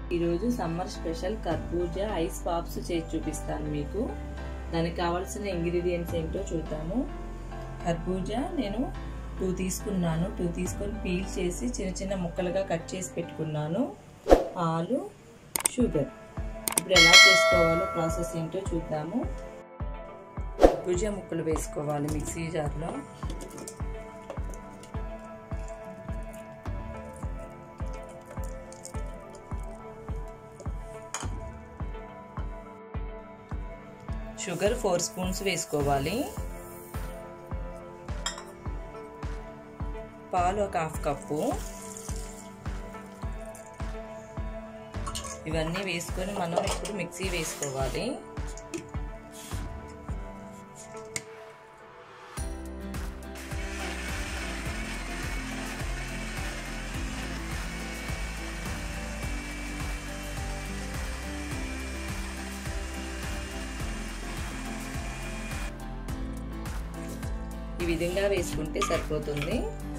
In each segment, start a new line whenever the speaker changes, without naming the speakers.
ఈరోజు summer special కర్బూజా ice pops చేసి చూపిస్తాను మీకు దానికి కావాల్సిన ఇంగ్రీడియంట్స్ ఏంటో చూద్దాము కర్బూజా నేను టూ తీసుకున్నాను టూ తీసుకొని పీల్ చేసి చిన్న చిన్న ముక్కలుగా కట్ చేసి పెట్టుకున్నాను పాలు షుగర్ ఇప్పుడు ఎలా చేసుకోవాలో ప్రాసెస్ ఏంటో చూద్దాము కర్బూజా ముక్కలు వేసుకోవాలి మిక్సీ జార్లో షుగర్ ఫోర్ స్పూన్స్ వేసుకోవాలి పాలు ఒక హాఫ్ కప్పు ఇవన్నీ వేసుకొని మనం ఇప్పుడు మిక్సీ వేసుకోవాలి ఈ విధంగా వేసుకుంటే సరిపోతుంది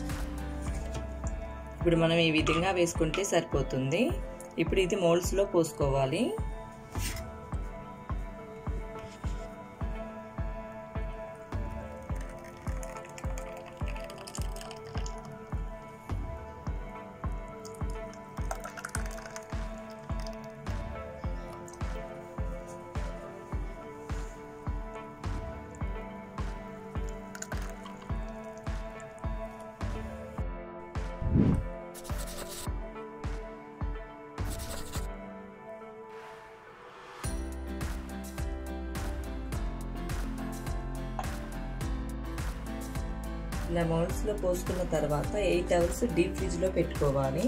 ఇప్పుడు మనం ఈ విధంగా వేసుకుంటే సరిపోతుంది ఇప్పుడు ఇది మోల్డ్స్లో పోసుకోవాలి ఇలా మౌల్స్లో పోసుకున్న తర్వాత ఎయిట్ అవర్స్ డీప్ ఫ్రిడ్జ్లో పెట్టుకోవాలి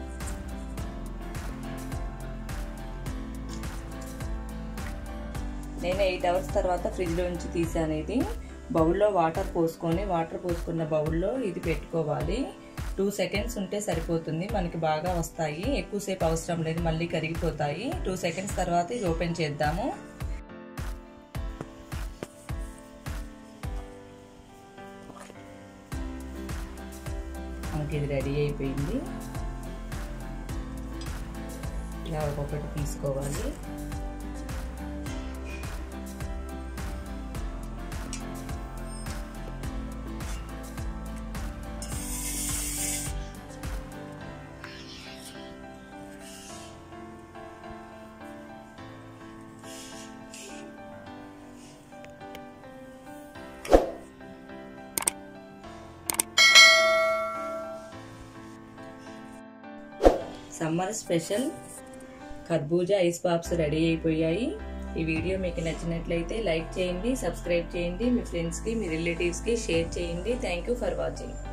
నేను ఎయిట్ అవర్స్ తర్వాత ఫ్రిడ్జ్లో నుంచి తీసాను ఇది బౌల్లో వాటర్ పోసుకొని వాటర్ పోసుకున్న బౌల్లో ఇది పెట్టుకోవాలి టూ సెకండ్స్ ఉంటే సరిపోతుంది మనకి బాగా వస్తాయి ఎక్కువసేపు అవసరం లేదు మళ్ళీ కరిగిపోతాయి టూ సెకండ్స్ తర్వాత ఇది ఓపెన్ చేద్దాము మనకి ఇది రెడీ అయిపోయింది ఇలా ఒక్కొక్కటి తీసుకోవాలి సమ్మర్ స్పెషల్ కర్బూజా ఐస్ పాప్స్ రెడీ అయిపోయాయి ఈ వీడియో మీకు నచ్చినట్లయితే లైక్ చేయండి సబ్స్క్రైబ్ చేయండి మీ ఫ్రెండ్స్కి మీ రిలేటివ్స్కి షేర్ చేయండి థ్యాంక్ యూ ఫర్ వాచింగ్